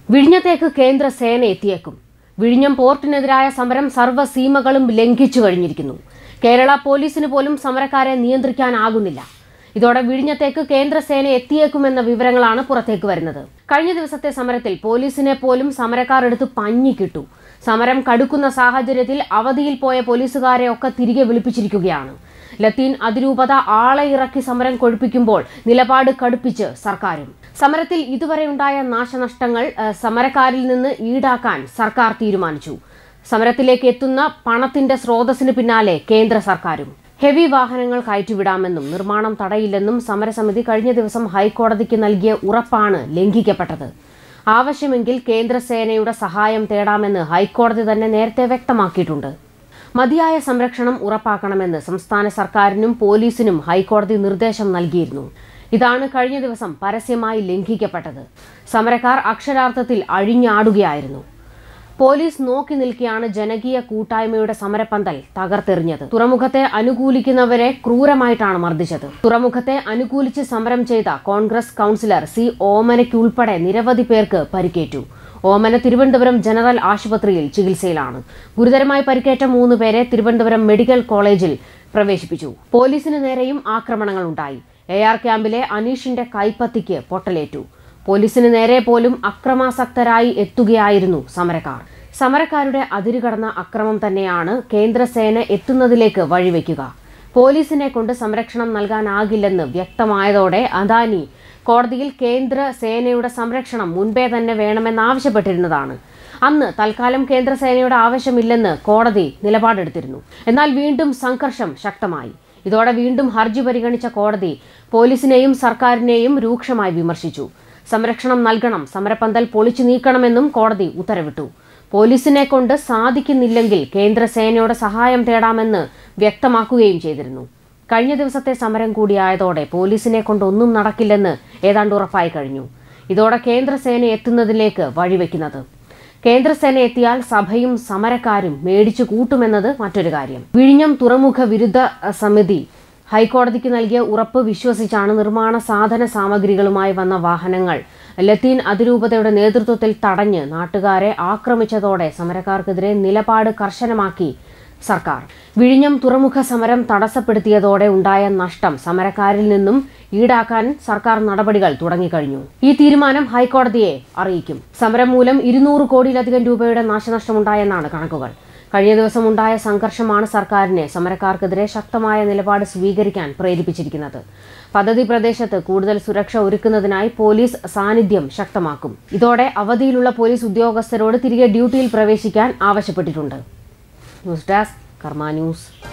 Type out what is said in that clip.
വിഴിഞ്ഞത്തേക്ക് കേന്ദ്ര സേന എത്തിയേക്കും വിഴിഞ്ഞം പോർട്ടിനെതിരായ സമരം സർവ്വസീമകളും ലംഘിച്ചു കഴിഞ്ഞിരിക്കുന്നു കേരള പോലീസിന് പോലും സമരക്കാരെ നിയന്ത്രിക്കാനാകുന്നില്ല ഇതോടെ വിഴിഞ്ഞത്തേക്ക് കേന്ദ്രസേന എത്തിയേക്കുമെന്ന വിവരങ്ങളാണ് പുറത്തേക്ക് വരുന്നത് കഴിഞ്ഞ ദിവസത്തെ സമരത്തിൽ പോലീസിനെ പോലും സമരക്കാർ എടുത്ത് പഞ്ഞിക്കിട്ടു സമരം കടുക്കുന്ന സാഹചര്യത്തിൽ അവധിയിൽ പോയ പോലീസുകാരെ ഒക്കെ തിരികെ വിളിപ്പിച്ചിരിക്കുകയാണ് ലത്തീൻ അതിരൂപത ആളെ ഇറക്കി സമരം കൊഴുപ്പിക്കുമ്പോൾ നിലപാട് കടുപ്പിച്ച് സർക്കാരും സമരത്തിൽ ഇതുവരെയുണ്ടായ നാശനഷ്ടങ്ങൾ ഏഹ്, സമരക്കാരിൽ നിന്ന് ഈടാക്കാൻ സർക്കാർ തീരുമാനിച്ചു സമരത്തിലേക്ക് എത്തുന്ന പണത്തിന്റെ സ്രോതസ്സിന് പിന്നാലെ കേന്ദ്ര സർക്കാരും ഹെവി വാഹനങ്ങൾ കയറ്റിവിടാമെന്നും നിർമ്മാണം തടയില്ലെന്നും സമരസമിതി കഴിഞ്ഞ ദിവസം ഹൈക്കോടതിക്ക് നൽകിയ ഉറപ്പാണ് ലംഘിക്കപ്പെട്ടത് ആവശ്യമെങ്കിൽ കേന്ദ്രസേനയുടെ സഹായം തേടാമെന്ന് ഹൈക്കോടതി തന്നെ നേരത്തെ വ്യക്തമാക്കിയിട്ടുണ്ട് മതിയായ സംരക്ഷണം ഉറപ്പാക്കണമെന്ന് സംസ്ഥാന സർക്കാരിനും പോലീസിനും ഹൈക്കോടതി നിർദ്ദേശം നൽകിയിരുന്നു ഇതാണ് കഴിഞ്ഞ ദിവസം പരസ്യമായി ലംഘിക്കപ്പെട്ടത് സമരക്കാർ അക്ഷരാർത്ഥത്തിൽ അഴിഞ്ഞാടുകയായിരുന്നു പോലീസ് നോക്കി നിൽക്കെയാണ് ജനകീയ കൂട്ടായ്മയുടെ സമരപ്പന്തൽ തകർത്തെറിഞ്ഞത് തുറമുഖത്തെ അനുകൂലിക്കുന്നവരെ ക്രൂരമായിട്ടാണ് മർദ്ദിച്ചത് തുറമുഖത്തെ അനുകൂലിച്ച് സമരം ചെയ്ത കോൺഗ്രസ് കൗൺസിലർ സി ഓമനയ്ക്കുൾപ്പെടെ നിരവധി പേർക്ക് പരിക്കേറ്റു ഓമന തിരുവനന്തപുരം ജനറൽ ആശുപത്രിയിൽ ചികിത്സയിലാണ് ഗുരുതരമായി പരിക്കേറ്റ മൂന്ന് പേരെ തിരുവനന്തപുരം മെഡിക്കൽ കോളേജിൽ പ്രവേശിപ്പിച്ചു പോലീസിന് നേരെയും ആക്രമണങ്ങൾ ഉണ്ടായി എ ആർ ക്യാമ്പിലെ അനീഷിന്റെ കൈപ്പത്തിക്ക് പൊട്ടലേറ്റു പോലീസിന് നേരെ പോലും അക്രമാസക്തരായി എത്തുകയായിരുന്നു സമരക്കാർ സമരക്കാരുടെ അതിരുകടന്ന അക്രമം തന്നെയാണ് കേന്ദ്രസേന എത്തുന്നതിലേക്ക് വഴിവെക്കുക പോലീസിനെ കൊണ്ട് സംരക്ഷണം നൽകാനാകില്ലെന്ന് വ്യക്തമായതോടെ അദാനി കോടതിയിൽ കേന്ദ്ര സേനയുടെ സംരക്ഷണം മുൻപേ തന്നെ വേണമെന്നാവശ്യപ്പെട്ടിരുന്നതാണ് അന്ന് തൽക്കാലം കേന്ദ്രസേനയുടെ ആവശ്യമില്ലെന്ന് കോടതി നിലപാടെടുത്തിരുന്നു എന്നാൽ വീണ്ടും സംഘർഷം ശക്തമായി ഇതോടെ വീണ്ടും ഹർജി പരിഗണിച്ച കോടതി പോലീസിനെയും സർക്കാരിനെയും രൂക്ഷമായി വിമർശിച്ചു സംരക്ഷണം നൽകണം സമരപ്പന്തൽ പൊളിച്ചു നീക്കണമെന്നും കോടതി ഉത്തരവിട്ടു പോലീസിനെ കൊണ്ട് സാധിക്കുന്നില്ലെങ്കിൽ കേന്ദ്രസേനയുടെ സഹായം തേടാമെന്ന് വ്യക്തമാക്കുകയും ചെയ്തിരുന്നു കഴിഞ്ഞ ദിവസത്തെ സമരം കൂടിയായതോടെ പോലീസിനെ കൊണ്ട് ഒന്നും നടക്കില്ലെന്ന് ഏതാണ്ട് ഉറപ്പായി കഴിഞ്ഞു ഇതോടെ കേന്ദ്രസേന എത്തുന്നതിലേക്ക് വഴിവെക്കുന്നത് കേന്ദ്രസേന എത്തിയാൽ സഭയും സമരക്കാരും മേടിച്ചു കൂട്ടുമെന്നത് മറ്റൊരു കാര്യം വിഴിഞ്ഞം തുറമുഖ വിരുദ്ധ അഹ്, സമിതി ഹൈക്കോടതിക്ക് നൽകിയ ഉറപ്പ് വിശ്വസിച്ചാണ് നിർമ്മാണ സാധന സാമഗ്രികളുമായി വന്ന വാഹനങ്ങൾ ലത്തീൻ അതിരൂപതയുടെ നേതൃത്വത്തിൽ തടഞ്ഞ് നാട്ടുകാരെ ആക്രമിച്ചതോടെ സമരക്കാർക്കെതിരെ നിലപാട് കർശനമാക്കി സർക്കാർ വിഴിഞ്ഞം തുറമുഖ സമരം തടസ്സപ്പെടുത്തിയതോടെ ഉണ്ടായ നഷ്ടം സമരക്കാരിൽ നിന്നും ഈടാക്കാൻ സർക്കാർ നടപടികൾ തുടങ്ങിക്കഴിഞ്ഞു ഈ തീരുമാനം ഹൈക്കോടതിയെ അറിയിക്കും സമരം മൂലം ഇരുന്നൂറ് കോടിയിലധികം രൂപയുടെ നാശനഷ്ടമുണ്ടായെന്നാണ് കണക്കുകൾ കഴിഞ്ഞ ദിവസം ഉണ്ടായ സംഘർഷമാണ് സർക്കാരിനെ സമരക്കാർക്കെതിരെ ശക്തമായ നിലപാട് സ്വീകരിക്കാൻ പ്രേരിപ്പിച്ചിരിക്കുന്നത് പദ്ധതി പ്രദേശത്ത് കൂടുതൽ സുരക്ഷ ഒരുക്കുന്നതിനായി പോലീസ് സാന്നിധ്യം ശക്തമാക്കും ഇതോടെ അവധിയിലുള്ള പോലീസ് ഉദ്യോഗസ്ഥരോട് തിരികെ ഡ്യൂട്ടിയിൽ പ്രവേശിക്കാൻ ആവശ്യപ്പെട്ടിട്ടുണ്ട് ന്യൂസ് ഡെസ്ക് കർമ്മ ന്യൂസ്